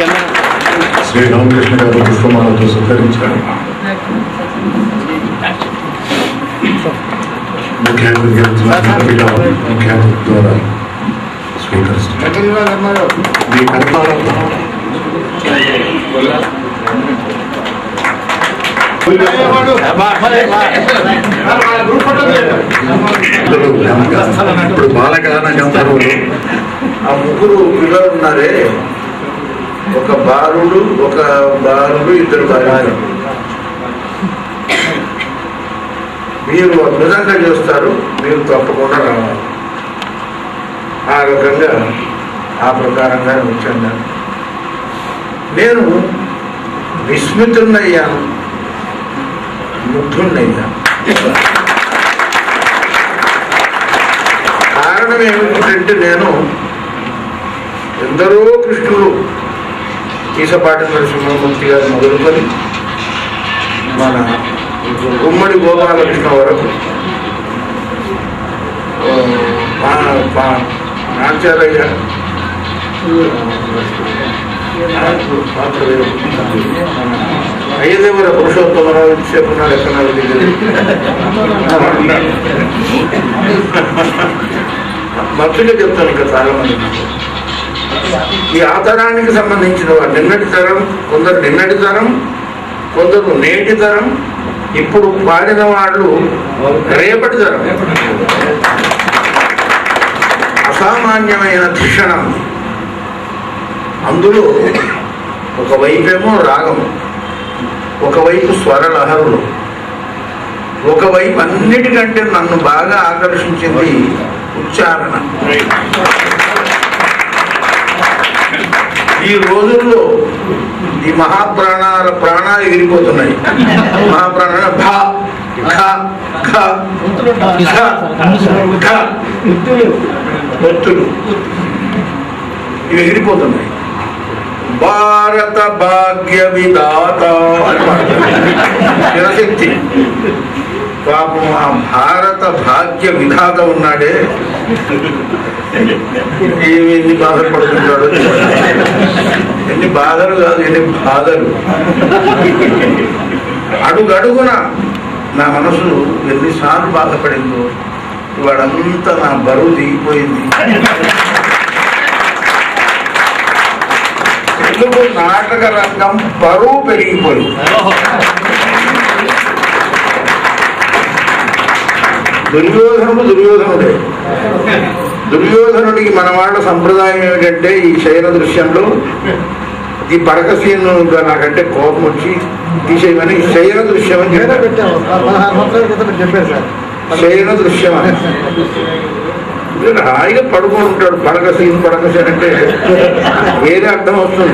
శ్రీ రామకృష్ణ గారి పుష్పమాలతో సత్కరించారు ముఖ్య అతిథిగా వచ్చిన ముఖ్య అతిథి ద్వారా స్వీకరిస్తున్నారు మీ కర్తారం ఇప్పుడు బాలగాన గంధర్వులు ఆ ముగ్గురు పిల్లలు ఉన్నారే ఒక బాలుడు ఒక బాలుడు ఇద్దరు బాలుడు మీరు అద్భుతంగా చేస్తారు మీరు తప్పకుండా రావాలి ఆ రకంగా ఆ ప్రకారంగా వచ్చాను నేను. నేను విస్మితున్నయ్యాను ముగ్ధున్నయ్యాను కారణం ఏమిటంటే నేను ఎందరో కృష్ణులు ఈసపాటి నరసింహమూర్తి గారు మొదలుకొని మన గుమ్మడి గోపాలకృష్ణ వరకు ఆ, మా- మా నాచారయ్య అయ్యదేవర పురుషోత్తమరావు చెప్పినాడు ఎక్కడ భక్తులు చెప్తాను ఇంకా చాలా మంది నాకు. ఈ ఆ తరానికి సంబంధించిన వారు నిన్నటి తరం కొందరు నిన్నటి తరం కొందరు నేటి తరం ఇప్పుడు పాడిన వాళ్ళు రేపటి తరం అసామాన్యమైన ధిషణం అందులో ఒకవైపేమో రాగం ఒకవైపు స్వరలహరులు ఒకవైపు అన్నిటికంటే నన్ను బాగా ఆకర్షించింది ఉచ్చారణ ఈ రోజుల్లో ఈ మహాప్రాణాల ప్రాణాలు ఎగిరిపోతున్నాయి మహాప్రాణాల భా ఖ ఖ ఘ, ఘ. ఒత్తులు ఇవి ఎగిరిపోతున్నాయి భారత భాగ్య విధాత అని పాడతారు. జనశక్తి పాపం ఆ భారత భాగ్య విధాత ఉన్నాడే ఏమి ఎన్ని బాధలు పడుతుంటాడో ఎన్ని బాధలు కాదు ఎన్ని బాధలు అడుగడుగున నా మనసు ఎన్నిసార్లు బాధపడిందో ఇవాడంతా నా బరువు దిగిపోయింది తెలుగు నాటక రంగం బరువు పెరిగిపోయింది దుర్యోధనుడు దుర్యోధనుడే దుర్యోధనుడికి మన వాళ్ళ సంప్రదాయం ఏమిటంటే ఈ శయన దృశ్యంలో ఈ పడక సీన్ నాకంటే కోపం వచ్చి తీసేయమని శయన దృశ్యం అని నేనే చెప్పారు పెట్టాము పదహారు సంవత్సరాల క్రితం మీరు చెప్పారు సార్ శయన దృశ్యం అని వీడు హాయిగా పడుకొని ఉంటాడు పడక సీన్ పడక సీన్ అంటే వేరే అర్థం వస్తుంది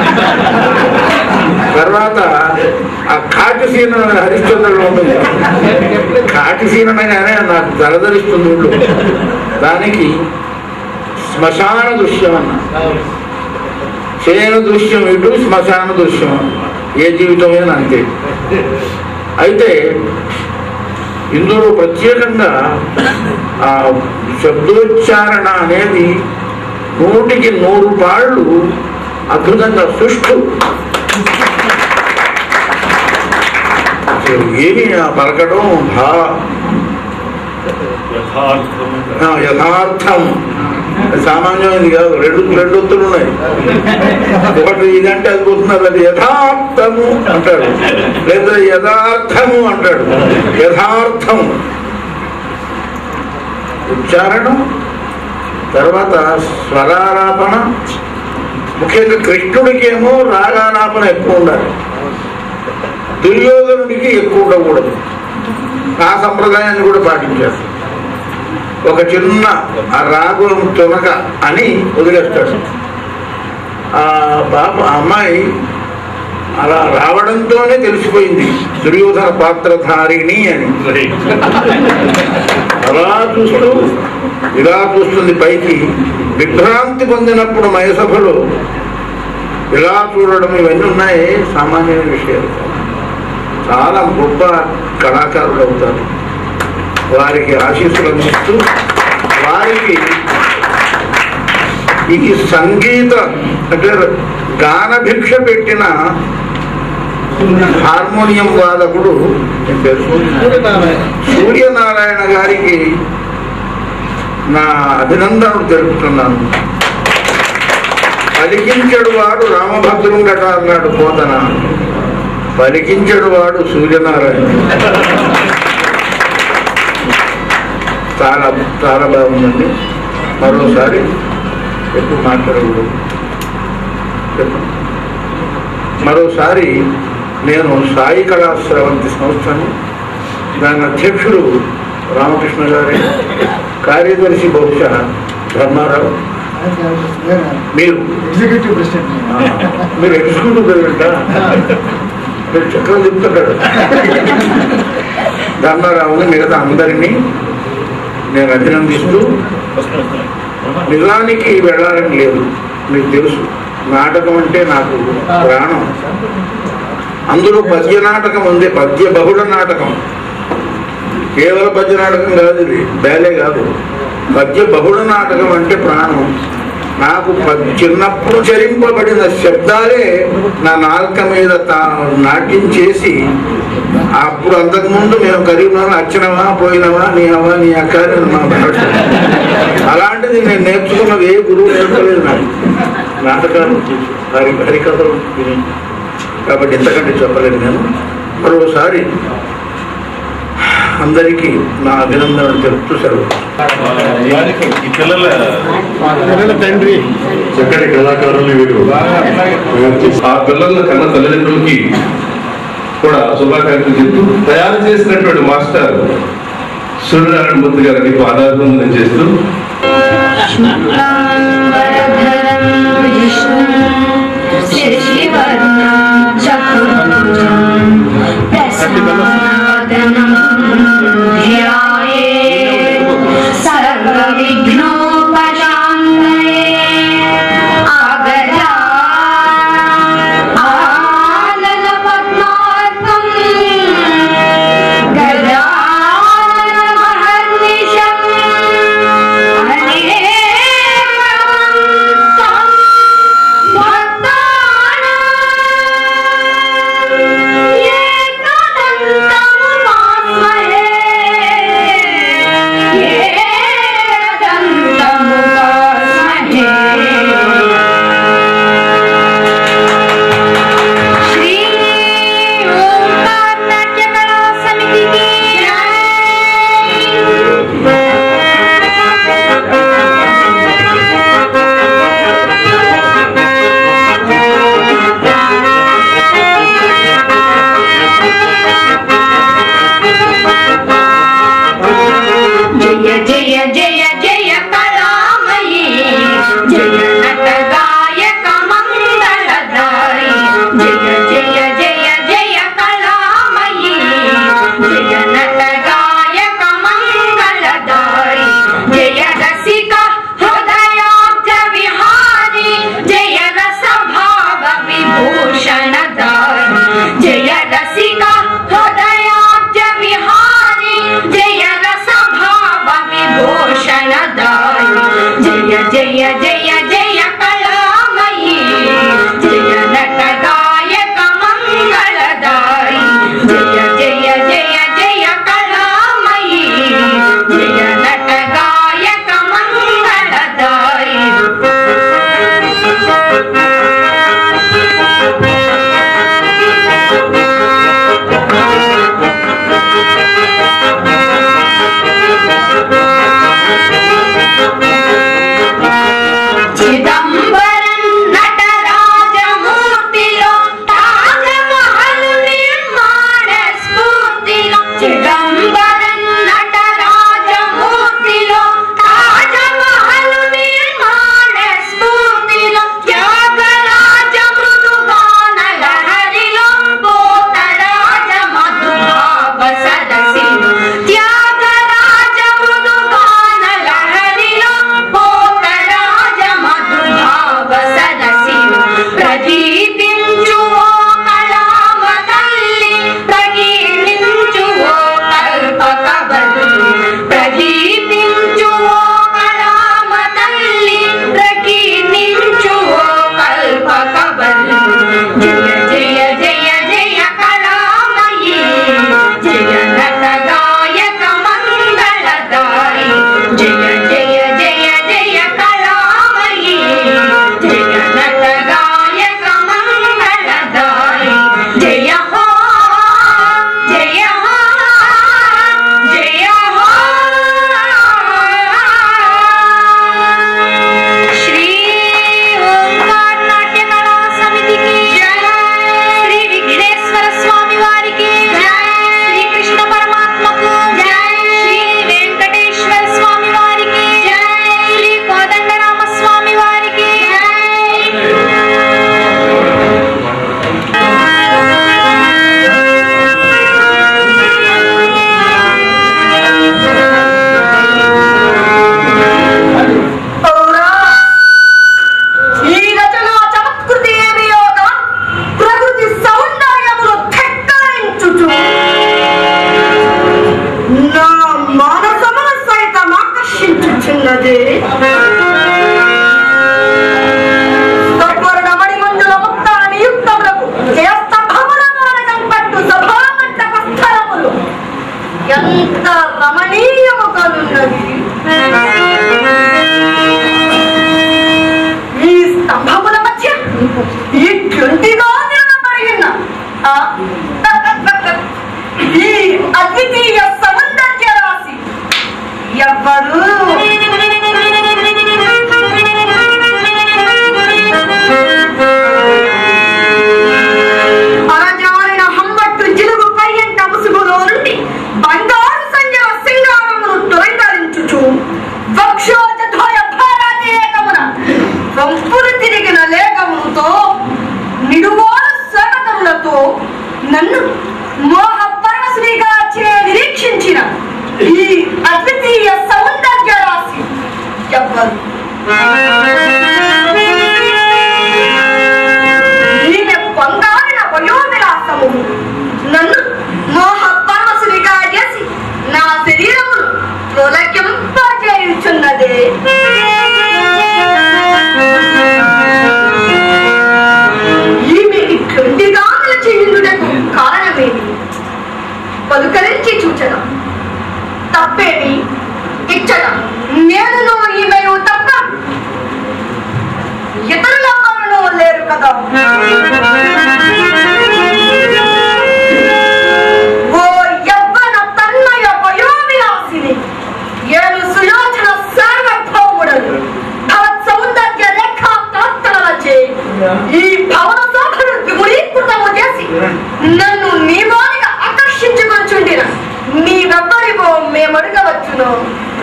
తర్వాత ఆ కాటి సీన్ హరిశ్చంద్రుడు ఉంటుంది కాటి సీన్ అనగానే నాకు తలదరిస్తుంది ఊళ్ళో దానికి శ్మశాన దృశ్యం అన్న శయన దృశ్యం ఇటు శ్మశాన దృశ్యం ఏ జీవితమైనా అంతే అయితే ఇందులో ప్రత్యేకంగా ఆ శబ్దోచ్చారణ అనేది నూటికి నూరు పాళ్ళు అద్భుతంగా సుష్ఠు అసలు ఏమి ఆ పలకడం భా ఆ, యథార్థం అది సామాన్యమైనది కాదు రెండు రెండు ఒత్తులు ఉన్నాయి ఒకటి ఇదంటే అది పోతున్నారు అది యథార్థము అంటాడు లేదా యథార్థము అంటాడు యథార్థం ఉచ్చారణం తర్వాత స్వరాలాపన ముఖ్యంగా కృష్ణుడికి ఏమో రాగాలాపన ఎక్కువ ఉండాలి దుర్యోధనుడికి ఎక్కువ ఉండకూడదు ఆ సంప్రదాయాన్ని కూడా పాటించారు ఒక చిన్న ఆ రాగులం తునక అని వదిలేస్తాడు ఆ పాప ఆ అమ్మాయి అలా రావడంతోనే తెలిసిపోయింది దుర్యోధన పాత్రధారిణి అని అలా చూస్తూ ఇలా చూస్తుంది పైకి విభ్రాంతి పొందినప్పుడు మయసభలో ఇలా చూడడం ఇవన్నీ ఉన్నాయి సామాన్యమైన విషయాలు చాలా గొప్ప కళాకారులు అవుతారు వారికి ఆశీస్సులు అందిస్తూ వారికి ఈ సంగీత అంటే గాన భిక్ష పెట్టిన హార్మోనియం వాదకుడు ఏం పేరు? సూర్యనారాయణ సూర్యనారాయణ గారికి నా అభినందనలు తెలుపుతున్నాను పలికించడు వాడు రామభద్రుంగట అన్నాడు పోతన పలికించడు వాడు సూర్యనారాయణ చాలా చాలా బాగుందండి మరోసారి ఎక్కువ మాట్లాడకూడదు చెప్పండి. మరోసారి నేను సాయి కళా స్రవంతి సంస్థను దాని అధ్యక్షుడు రామకృష్ణ గారి కార్యదర్శి బహుశా ధర్మారావు మీరు ఎగ్జిక్యూటివ్ ప్రెసిడెంట్ ఆ, మీరు ఎగ్జిక్యూటివ్ ప్రెసిడెంటా మీరు చక్రం చెప్తుంటాడు ధర్మారావుని మిగతా అందరినీ నేను అభినందిస్తూ నిజానికి వెళ్ళాలని లేదు మీకు తెలుసు నాటకం అంటే నాకు ప్రాణం అందులో పద్య నాటకం ఉంది పద్య బహుళ నాటకం కేవల పద్య నాటకం కాదు ఇది బేలే కాదు పద్య బహుళ నాటకం అంటే ప్రాణం నాకు ప- చిన్నప్పుడు చరింపబడిన శబ్దాలే నా నాలుక మీద తా- నాట్యం చేసి అప్పుడు అంతకుముందు మేము కరీంనగర్ వచ్చినవా పోయినవా నీ అవ్వ నీ అక్క అని మా భాష అలాంటిది నేను నేర్చుకున్నది ఏ గురువు నేర్పలేదు నాకు నాటకాలు హరి హరికథలు విని కాబట్టి ఎంతకంటే చెప్పలేదు నేను మరోసారి అందరికీ నా అభినందనలు తెలుపుతూ సెలవు ఈ పిల్లల పిల్లల తండ్రి చక్కటి కళాకారులు వీరు ఆ పిల్లల కన్న తల్లిదండ్రులకి కూడా శుభాకాంక్షలు చెప్తూ తయారు చేసినటువంటి మాస్టర్ సూర్యనారాయణ మూర్తి గారికి పాదాభివందనం చేస్తూ शुक्लाम्बरधरं विष्णुं शशिवर्णं चतुर्भुजं प्रसन्नवदनं ध्यायेत् सर्वविघ्नोपशान्तये आगरा आननपद्मार्कं गजाननमहर्निशम् श्री ओंकार नाट्य कला समिति की जय जय जय जय कलामयी जय नटगायक मङ्गलदायी जय जय जय जय कलामयी जय नटगायक मङ्गलदायी जय रसिका हृदयाब्ज विहारी जय रसभाव विभूषणदायी जय रसिका हृदयाब्ज विहारी जय रसभाव विभूषणदायी जय जय जय जय कलामयी जय नटगायक मङ्गलदायी जय जय जय जय कलामयी जय नटगायक मङ्गलदायी ఈమె బంగారిన వయోవిలాసము నన్ను మోహ పరమసునిగా చేసి నా శరీరమును తొలగింపజేయుచున్నదే ఈమె ఇట్లుండి గాముల చేయుటకు కారణమేమి పలుకరించి చూచడం తప్పేమి ఇచ్చడం నేను ఈమెను తప్ప ఇతర లోకంలో లేరు కదా ఓ యవ్వన తన్మయ వయోవిలాసిని ఏడు సుయోచన సార్వభౌముడను భవత్ సౌందర్య రేఖా కాంతలచే ఈ భవన శోభను ద్విగుణీకృతము చేసి నన్ను నీవానిగా ఆకర్షించుకొచ్చుండిన నీవెవ్వరివో మేమడగవచ్చును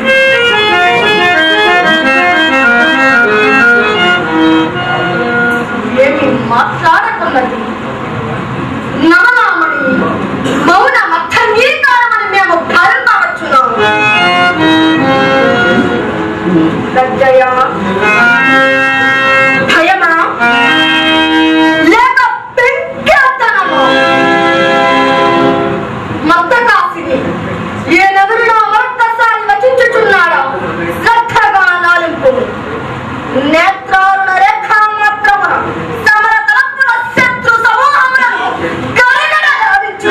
ఏమి మాట్లాడకున్నది నమనామని మౌన మధ్యంగీకారమని మేము భావించవచ్చును లజ్జయా భయమా లేక పెంకేతనమా మత్తకాసిని ఏ నదులలో మరొక్కసారి వచించుచున్నాడా శ్రద్ధగా నాలింపు నేత్రారుణ రేఖా మాత్రమున సమర తలపున శత్రు సమూహములను గరగడ లాభించు.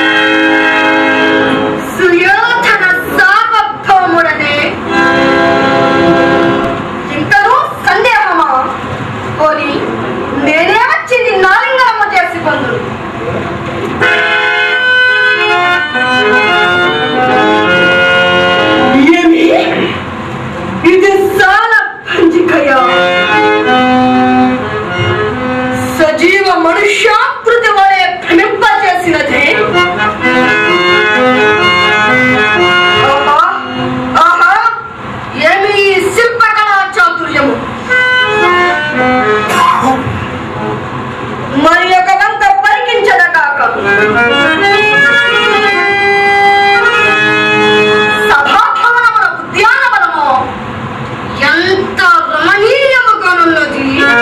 సుయోధన సార్వభౌముడనే ఇంకనూ సందేహమా పోని నేనే వచ్చి నిన్నాలింగనము చేసుకొందును ఏమి ఇది సాల పంజికయా సజీవ మనుష్యాకృతి వలె భ్రమింపజేసినదే ఆహా, ఆహా, ఏమి ఈ శిల్పకళా చాతుర్యము మరి ఒక వంత పరికించదగాక సభాభవనమున ఉద్యానవనము ఎంత రమణీయముగానున్నది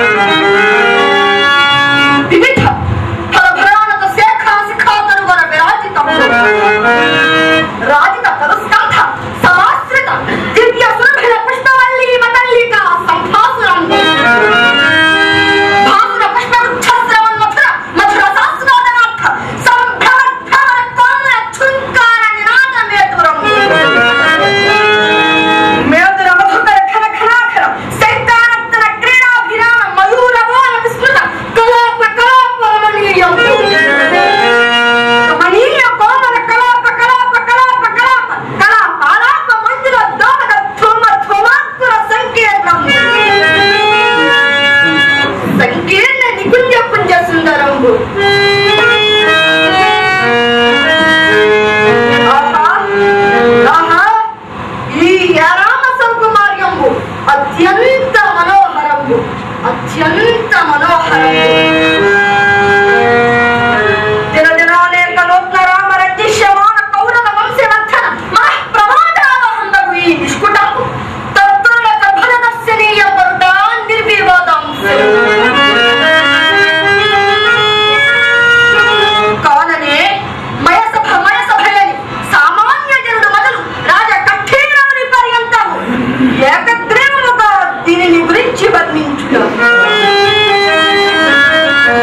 వివిధ ఫలభరానత శాఖా శిఖాతరు వర విరాజితము రాజిత పదస్కంధ సమాశ్రిత దివ్య సురభిల పుష్పవల్లి మతల్లిక సంభాసురం భాసుర పుష్పవృక్షస్రవన్ మధుర మధుర సాస్వాదనార్థ సంభ్రమ భ్రమర కోమల ఝుంకార నినాద మేతురం మేతుర మధుకర ఘన ఘనాఘన శైతానత్తన క్రీడాభిరామ మయూర మోన విస్మృత కలాప కలాప రమణీయం రమణీయ కోమల కలాప కలాప కలాప కలాప కలాప ఆలాప మంజుల దోమక ధూమ ధూమాత్మర సంకీర్ణం సంకీర్ణ నికుంజ పుంజ సుందరంబు ఆహా, ఆహా, ఈ యరామ సౌకుమార్యంబు అత్యంత మనోహరంబు అత్యంత మనోహరంబు దినదినానేక నూత్న రామ రజ్జిష్యమాన కౌరవ వంశవర్ధన మనః ప్రమాదావహందగు ఈ నిష్కుటంబు తత్తులక ఫలదర్శనీయ వరుడా నిర్వివాదాంశం కాననే మయసభ మయసభయని సామాన్య జనుడు మొదలు రాజ కఠినముని పర్యంతము ఏకగ్రీవముగా దీనిని గురించి వర్ణించుట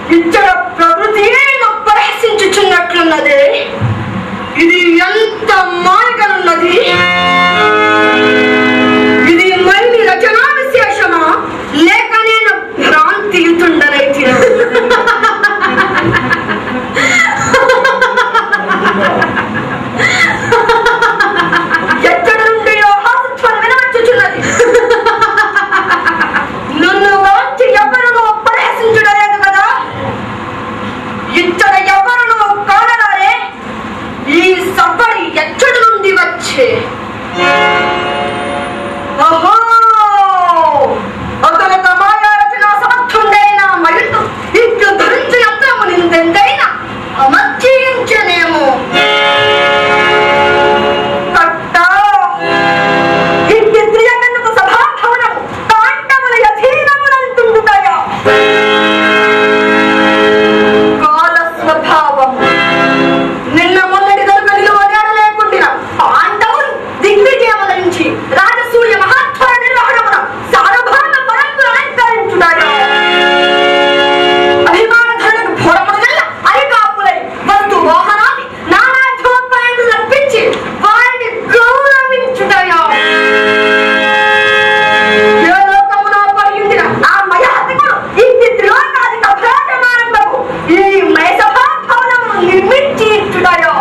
ఇచ్చట ప్రకృతి పరిహసించుచున్నట్లున్నది ఇది ఎంత మాయగనున్నది ఇది మళ్ళీ రచనా విశేషమా లేక నేను భ్రాంతియుతుండనైతే ఎక్కడ నుండి హాస్పిటల్ వినవచ్చుచున్నది నన్ను గాంచి ఎవరునూ పరిహసించుడలేదు కదా ఇచ్చట ఎవరునూ కానరారే ఈ సవ్వడి ఎచ్చడి నుండి వచ్చే అహో అతనొక మాయారచన సమర్థుండైన మయుడు ఇట్లు ధరించి యంత్రము నిందెందైన అమర్చించనేమో కట్ట ఇంటి త్రియగన్నుకు సభాభవనము కాండముల యథీనమునంటుండుటయా కాల స్వభావం నిన్న మొన్నటి దొరకలిలో లేకుండా పాండవులు దిగ్విజయముల నుంచి రాజసూయ మహాత్వర నిర్వహణమున సార్వభౌమ పరంపర అలంకరించున్నాడు అభిమాన ధనులకు భోరములు గల్ల అరికాపులై వస్తు వాహనాన్ని నానాధ్యోపాయములు రప్పించి వారిని గౌరవించుటయో ఏ లోకములో పరిగించిన ఆ మయాతికుడు ఇంటి త్రిలోకాధిక భ్రాజమానంబకు ఈ మయసభా భవనమును నిర్మించి ఇచ్చుటయో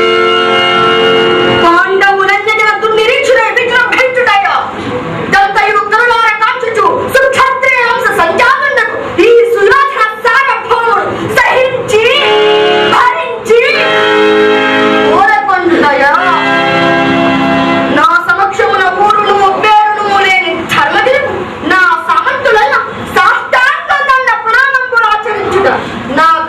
పాండవులన్నిటిన దుర్నిరీక్షణ విజృంభించుటయో దంతయు కరుణార కాంచుచు సుక్షత్రియ వంశ సంజాతనకు ఈ సుయోధన సార్వభౌముడు సహించి భరించి ఓరకొండుటయో నా సమక్షమున ఊరును పేరును లేని ధర్మగిరి నా సామంతులన్న సాష్టాంగ దండ ప్రణామంబులు ఆచరించుట నా